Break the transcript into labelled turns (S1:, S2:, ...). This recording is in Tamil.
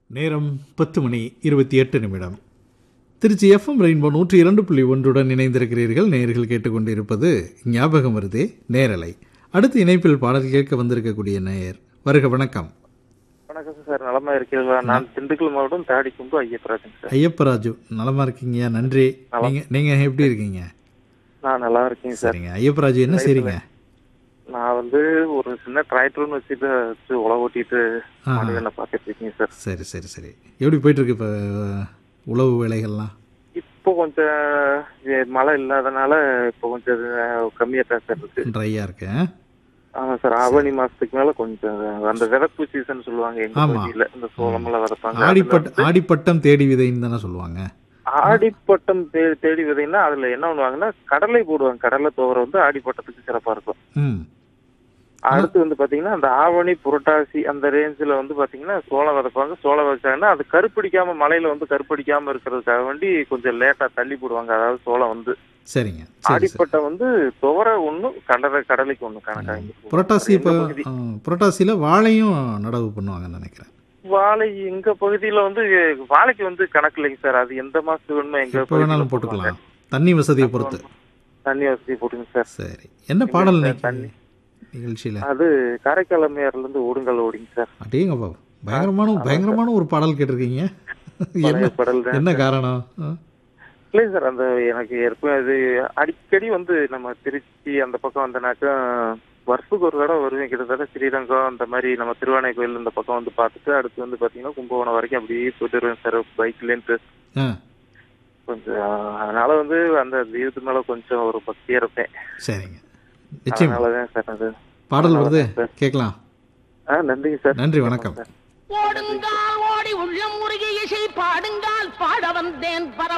S1: நேரம் பத்து மணி இருபத்தி எட்டு நிமிடம் திருச்சி எஃப்எம் ரெயின்போ நூற்றி இரண்டு புள்ளி ஒன்றுடன் இணைந்திருக்கிறீர்கள் நேயர்கள் கேட்டுக்கொண்டிருப்பது ஞாபகம் வருதே நேரலை அடுத்த இணைப்பில் பாடல் கேட்க வந்திருக்கக்கூடிய நேயர் வருக வணக்கம்
S2: வணக்கம் சார் நலமா இருக்கிறீர்களா நான் திண்டுக்கல் மாவட்டம் தாடிக்கும்பு ஐயப்பராஜன் சார்
S1: ஐயப்பராஜு நலமா இருக்கீங்க நன்றி நீங்க நீங்க எப்படி இருக்கீங்க
S2: நான் நல்லா இருக்கேன் சார்
S1: சரிங்க ஐயப்பராஜு என்ன செய்றீங்க
S2: நான் வந்து ஒரு சின்ன டிராக்டர்னு வச்சுட்டு வச்சு உழவு ஓட்டிட்டு
S1: ஆஹா.
S2: மாடுகளை பார்த்துட்டு இருக்கேன் சார்
S1: சரி சரி சரி எப்படி போயிட்டு இருக்கு இப்போ உழவு வேலைகள்லாம்
S2: இப்போ கொஞ்சம் எ- மழை இல்லாதனால இப்போ கொஞ்சம் கம்மியா தான் சார் இருக்கு
S1: ட்ரையா இருக்கு
S2: ஆமா சார் ஆவணி மாசத்துக்கு மேல கொஞ்சம் அந்த விதப்பு சீசன் சொல்லுவாங்க எங்க
S1: ஆமா.
S2: பகுதியில இந்த சோளமெல்லாம் விதப்பாங்க அதுல
S1: ஆடிப்பட்
S2: வந்து
S1: ஆடிப்பட்டம் தேடி விதைன்னு தானே சொல்லுவாங்க
S2: ஆடிப்பட்டம் தே- தேடி விதைன்னா அதுல என்ன பண்ணுவாங்கன்னா கடலை போடுவாங்க கடலை துவர வந்து ஆடிப்பட்டத்துக்கு சிறப்பா இருக்கும்
S1: ம்
S2: அடுத்து வந்து பாத்தீங்கன்னா அந்த ஆவணி புரட்டாசி அந்த ரேஞ்சில் வந்து பாத்தீங்கன்னா சோளம் விதைப்பாங்க சோளம் விதைச்சாங்கன்னா அது கருப்பிடிக்காம மழையில வந்து கருப்பிடிக்காம இருக்கிறதுக்காக வேண்டி கொஞ்சம் லேட்டா தள்ளி போடுவாங்க அதாவது சோளம் வந்து
S1: சரிங்க சரி சரி
S2: ஆடிப்பட்டம் வந்து துவர ஒண்ணு கடலை கடலைக்கு ஒண்ணு கணக்காங்க
S1: புரட்டாசி இப்போ புரட்டாசியில் வாழையும் நடவு பண்ணுவாங்கன்னு நினைக்கிறேன்
S2: வாழை எங்க பகுதியில வந்து வாழைக்கு வந்து கணக்கு இல்லைங்க சார் அது எந்த மாசத்துக்கு வேணுமோ எங்க
S1: எப்போ வேணாலும்
S2: பகுதியில
S1: போட்டுக்கலாம் தண்ணி வசதியை பொறுத்து
S2: தண்ணி வசதி போட்டுங்க சார்
S1: சரி என்ன பாடல்
S2: சார்,
S1: இன்னைக்கு
S2: தண்ணி.
S1: நிகழ்ச்சியில்
S2: அது காரைக்கால் அம்மையார்ல இருந்து ஓடுங்கல் ஓடிங்க சார்
S1: அடேங்கப்பா பயங்கரமான பயங்கரமான ஒரு பாடல் கேட்டிருக்கீங்க
S2: பழைய
S1: என்ன
S2: படல் தான்
S1: என்ன காரணம் ஆ?
S2: இல்லை சார் அந்த எனக்கு ஏற்ப இது அடிக்கடி வந்து நம்ம திருச்சி அந்த பக்கம் வந்தனாக்கா வருஷத்துக்கு ஒரு தடவை வருவேன் கிட்டத்தட்ட ஸ்ரீரங்கம் அந்த மாதிரி நம்ம திருவானை கோயில் இந்த பக்கம் வந்து பார்த்துட்டு அடுத்து வந்து பார்த்தீங்கன்னா கும்பகோணம் வரைக்கும் அப்படியே போயிட்டு வருவேன் சார் பைக்லேன்ட்டு
S1: ஆ
S2: கொஞ்சம் அதனால வந்து அந்த தெய்வத்து மேல கொஞ்சம் ஒரு பக்தியா இருப்பேன்
S1: சரிங்க நிச்சயம்
S2: அதனாலதான் சார் அது
S1: பாடல் வருது கேட்கலாம்
S2: ஆ நன்றிங்க சார்
S1: நன்றி வணக்கம்
S3: ஓடுங்கால் ஓடி உள்ளம் முருகி இசை பாடுங்கால் பாட வந்தேன் பர